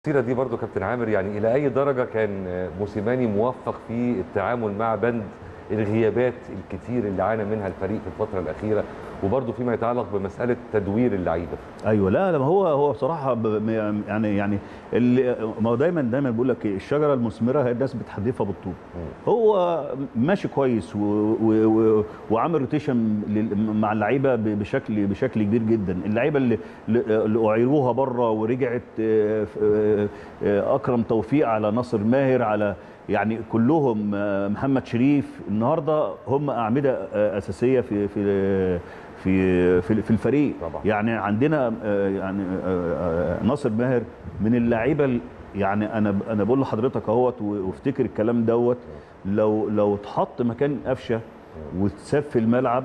السيره دي برضو كابتن عامر يعني الى اي درجه كان موسيماني موفق في التعامل مع بند الغيابات الكتير اللي عانى منها الفريق في الفتره الاخيره وبرضه فيما يتعلق بمساله تدوير اللعيبه ايوه لا لا ما هو هو بصراحه ب- يعني يعني اللي ما هو دايما دايما بيقول لك إيه، الشجره المثمره هي الناس بتحدفها بالطوب هو ماشي كويس و و و وعامل روتيشن لل- مع اللعيبه ب- بشكل بشكل كبير جدا اللعيبه اللي اللي اعيروها بره ورجعت آه، ف- آه، آه، اكرم توفيق على ناصر ماهر على يعني كلهم آه، محمد شريف النهارده هم اعمده آه، اساسيه في في في في في الفريق طبعا. يعني عندنا آه، يعني آه، آه، ناصر ماهر من اللعيبه ال- يعني انا انا بقول لحضرتك اهوت و- وافتكر الكلام دوت لو لو اتحط مكان قفشه واتساب في الملعب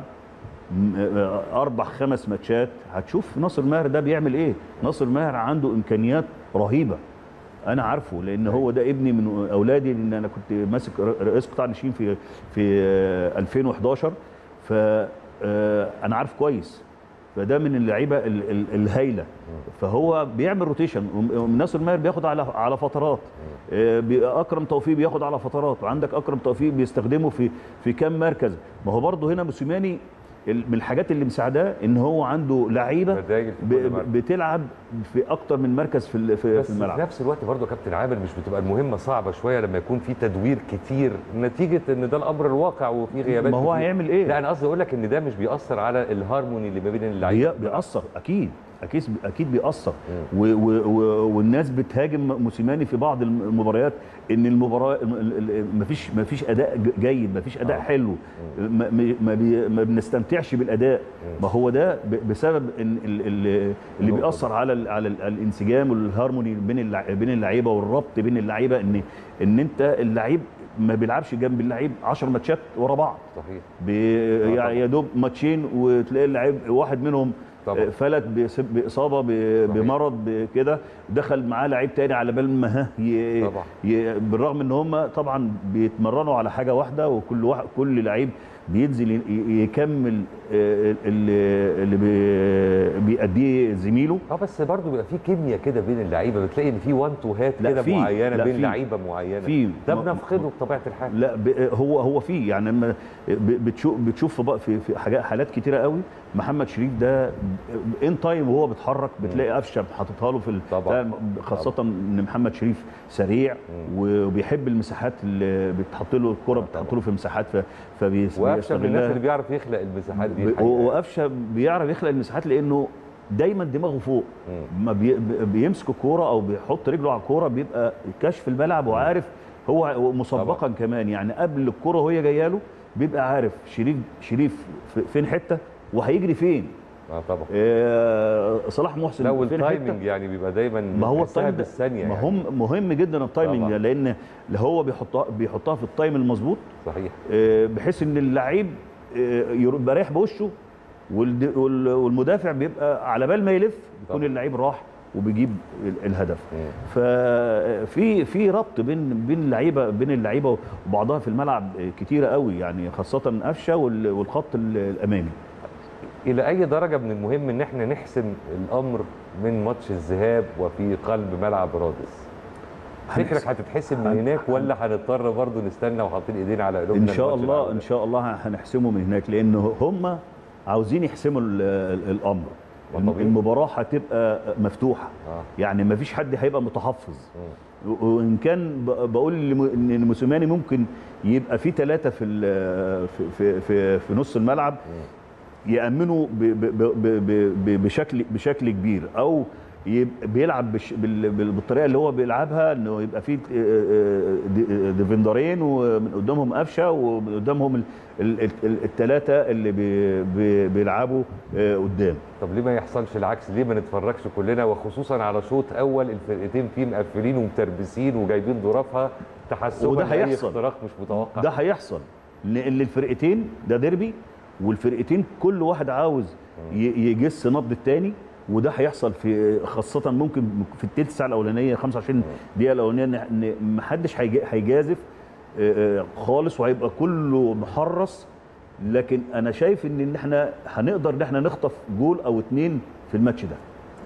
م- آه، اربع خمس ماتشات هتشوف ناصر ماهر ده بيعمل ايه ناصر ماهر عنده امكانيات رهيبه انا عارفه لان هو ده ابني من اولادي لان انا كنت ماسك ر- رئيس قطاع الناشئين في في آه، 2011 ف آه، انا عارف كويس فده من اللعيبه ال- ال- الهايله فهو بيعمل روتيشن وم- ناصر ماهر بياخد على على فترات آه، بي- اكرم توفيق بياخد على فترات وعندك اكرم توفيق بيستخدمه في في كام مركز ما هو برضه هنا موسيماني ال- من الحاجات اللي مساعداه ان هو عنده لعيبه بدايل في ب- كل مركز. بتلعب في اكتر من مركز في ال- في, بس في في الملعب نفس الوقت برضه يا كابتن عامر مش بتبقى المهمه صعبه شويه لما يكون في تدوير كتير نتيجه ان ده الامر الواقع وفي غيابات ما هو كتير. هيعمل ايه؟ لا انا قصدي اقول لك ان ده مش بيأثر على الهارموني اللي ما بين اللعيبه بي- بيأثر اكيد اكيد اكيد بيأثر و و و والناس بتهاجم موسيماني في بعض المباريات ان المباراه ما فيش ما فيش اداء ج- جيد ما فيش اداء آه. حلو ما, ما- ما, بي ما بنستمتعش بالاداء ما هو ده ب- بسبب إن ال- ال- اللي النقطة بيأثر على ال على ال- الانسجام والهارموني بين اللع- بين اللعيبه والربط بين اللعيبه ان ان انت اللعيب ما بيلعبش جنب اللعيب 10 ماتشات ورا بعض صحيح بي- طبعاً. يعني يا دوب ماتشين وتلاقي اللعيب واحد منهم طبعاً. فلت بس- باصابه ب- صحيح. بمرض بكده دخل معاه لعيب تاني على بال ما ها ي- طبعاً. ي- بالرغم ان هم طبعا بيتمرنوا على حاجه واحده وكل واحد كل لعيب بينزل ي- يكمل آه، اللي اللي بي- بيأديه زميله اه بس برضه بيبقى في كيمياء كده بين اللعيبه بتلاقي ان في وان تو هات لا، كده في. معينه لا، بين في. لعيبه معينه في. ده ما- بنفقده بطبيعه الحال لا ب- هو هو في يعني لما ب- بتشوف بتشوف في بق- في في حاجات حالات كتيره قوي محمد شريف ده ان تايم وهو بيتحرك بتلاقي قفشه حاططها له في ال- طبعاً. ده خاصه ان محمد شريف سريع وبيحب المساحات اللي بتحط له الكره بتحط له في مساحات ف- وقفشه من الناس فبيستغلها اللي بيعرف يخلق المساحات دي ب- الحقيقة. وقفشه بيعرف يخلق المساحات لانه دايما دماغه فوق ما بي بيمسك الكوره او بيحط رجله على الكوره بيبقى كشف الملعب وعارف هو هو مسبقا طبعا. كمان يعني قبل الكوره وهي جايه له بيبقى عارف شريف شريف في- فين حته وهيجري فين اه طبعا آه صلاح محسن لا فين والتايمنج حته يعني بيبقى دايما ما هو بتحسها التايم ده بالثانيه ما يعني. هم مهم جدا التايمنج طبعا. ده لان اللي هو بيحطها بيحطها في التايم المظبوط صحيح آه، بحيث ان اللعيب آه، يبقى رايح بوشه والد- وال- والمدافع بيبقى على بال ما يلف يكون طبعا. اللعيب راح وبيجيب ال- الهدف مم. ففي في ربط بين بين اللعيبه بين اللعيبه وبعضها في الملعب كتيره قوي يعني خاصه قفشه وال- والخط ال- الامامي الى اي درجه من المهم ان احنا نحسم الامر من ماتش الذهاب وفي قلب ملعب رادس فكرك هتتحسم من هن- هناك ولا هنضطر برضه نستنى وحاطين ايدينا على قلوبنا ان شاء الماتش الله الأول؟ ان شاء الله هنحسمه من هناك لان هم عاوزين يحسموا ال- ال- الامر ما طبيعي. المباراه هتبقى مفتوحه آه. يعني ما فيش حد هيبقى متحفظ مم. و- وان كان ب- بقول لم- ان موسيماني ممكن يبقى في ثلاثه في ال- في في في, في نص الملعب يامنوا ب- ب- ب- ب- ب- بشكل بشكل كبير او يبقى بيلعب بش بال- بال- بالطريقه اللي هو بيلعبها انه يبقى في ديفندرين ومن قدامهم قفشه ومن قدامهم الثلاثه اللي بي- بي- بيلعبوا آه، قدام طب ليه ما يحصلش العكس ليه ما نتفرجش كلنا وخصوصا على شوط اول الفرقتين فيه مقفلين ومتربسين وجايبين ظروفها تحسبا وده لأي هيحصل. اختراق مش متوقع ده هيحصل لان الفرقتين ده ديربي والفرقتين كل واحد عاوز ي- يجس نبض التاني وده هيحصل في خاصه ممكن في التلت ساعه الاولانيه 25 دقيقه الاولانيه ان إن محدش هيجا- هيجازف آه، آه، خالص وهيبقى كله محرص لكن انا شايف ان إن احنا هنقدر ان احنا نخطف جول او اتنين في الماتش ده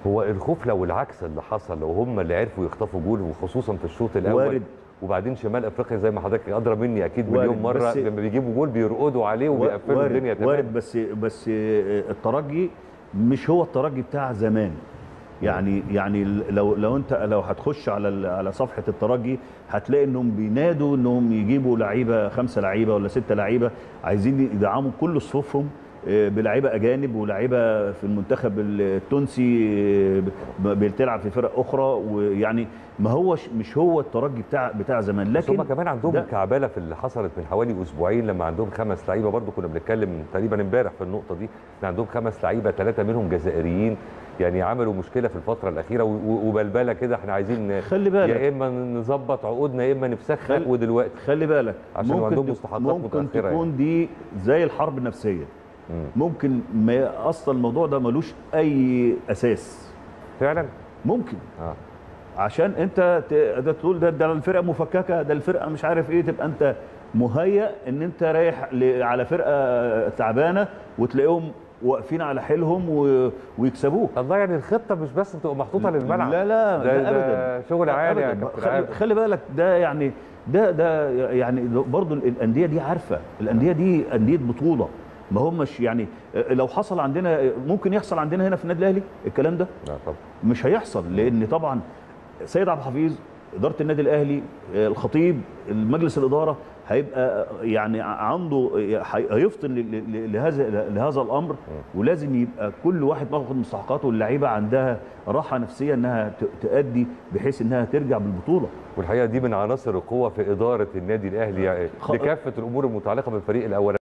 هو الخوف لو العكس اللي حصل لو هم اللي عرفوا يخطفوا جول وخصوصا في الشوط الاول وارد. وبعدين شمال افريقيا زي ما حضرتك ادرى مني اكيد وارد، مليون مره بس- لما بيجيبوا جول بيرقدوا عليه وبيقفلوا وارد الدنيا تمام وارد بس بس الترجي مش هو الترجي بتاع زمان يعني يعني لو لو انت لو هتخش على ال- على صفحه الترجي هتلاقي انهم بينادوا انهم يجيبوا لعيبه خمسه لعيبه ولا سته لعيبه عايزين يدعموا كل صفوفهم آه، بلعيبه اجانب ولاعيبه في المنتخب التونسي آه، ب- بتلعب في فرق اخرى ويعني ما هوش مش هو الترجي بتاع بتاع زمان بس لكن هم كمان عندهم ده- الكعبله في اللي حصلت من حوالي اسبوعين لما عندهم خمس لعيبه برضو كنا بنتكلم تقريبا امبارح في النقطه دي ان عندهم خمس لعيبه ثلاثه منهم جزائريين يعني عملوا مشكله في الفتره الاخيره و- و- وبلبله كده احنا عايزين خلي بالك يا اما نظبط عقودنا يا اما نفسخها خل- ودلوقتي خلي بالك عشان ممكن عندهم تك- مستحقات ممكن متأخرة تكون دي زي الحرب النفسيه مم. ممكن ما اصلا الموضوع ده ملوش اي اساس فعلا ممكن اه عشان انت ت- ده تقول ده ده الفرقه مفككه ده الفرقه مش عارف ايه تبقى انت مهيأ ان انت رايح ل- على فرقه تعبانه وتلاقيهم واقفين على حيلهم و- ويكسبوك الله يعني الخطه مش بس بتبقى محطوطه للملعب لا لا ده, ده ده ابدا شغل عالي يا أبداً. كابتن خلي, عادل. خلي بالك ده يعني ده ده يعني برضو الانديه دي عارفه الانديه دي انديه بطوله ما همش يعني لو حصل عندنا ممكن يحصل عندنا هنا في النادي الاهلي الكلام ده لا طبعا مش هيحصل لان طبعا سيد عبد الحفيظ اداره النادي الاهلي الخطيب المجلس الاداره هيبقى يعني عنده هي- هيفطن ل- ل- لهذا لهذا الامر ولازم يبقى كل واحد واخد مستحقاته واللعيبه عندها راحه نفسيه انها ت- تأدي بحيث انها ترجع بالبطوله والحقيقه دي من عناصر القوه في اداره النادي الاهلي يعني خ- لكافه الامور المتعلقه بالفريق الاول